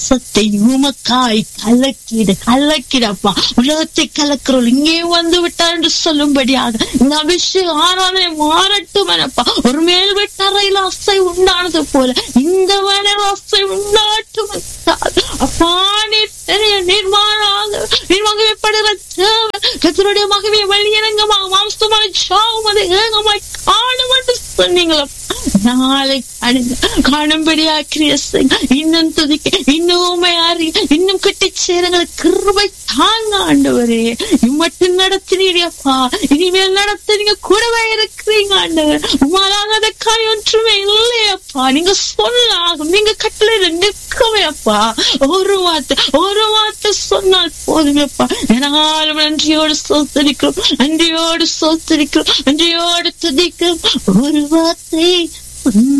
சத்தை உமக்காய் கலக்கிட கலக்கிடப்பா உலகத்தை கலக்கிறோம் இங்கே வந்து விட்டார் என்று சொல்லும்படியாக இந்த அபிஷேகம் ஆராதனை மாறட்டும் எனப்பா ஒரு மேல் வெட்டறையில் அசை உண்டானது போல இந்த வேலையில் அசை உண்டாட்டும் அப்பா நீர் தெரிய நிர்மாணாக நிர்வாகப்படுகிற தேவன் கத்தருடைய மகவே வெளியரங்கமாக மாம்சமான சாவும் அது ஏகமாய் காணும் என்று சொன்னீங்களா நாளை காணுங்க காணும்படியா கிரியசை இன்னும் துதிக்க இன்னும் உண்மை அறி இன்னும் கட்டி சேருங்கள் கிருபை தாங்க ஆண்டவரே மட்டும் நடத்தினீடியப்பா இனிமேல் நடத்த நீங்க கூடவே இருக்கிறீங்க ஆண்டவர் உமாலாகாத காரியம் ஒன்றுமே இல்லையப்பா நீங்க சொல்லாகும் நீங்க கட்டளையில நிற்கவே அப்பா ஒரு வார்த்தை ஒரு வார்த்தை சொன்னால் போதுமேப்பா என்னாலும் நன்றியோடு சோத்தரிக்கிறோம் நன்றியோடு சோத்தரிக்கிறோம் நன்றியோடு துதிக்கிறோம் ஒரு வார்த்தை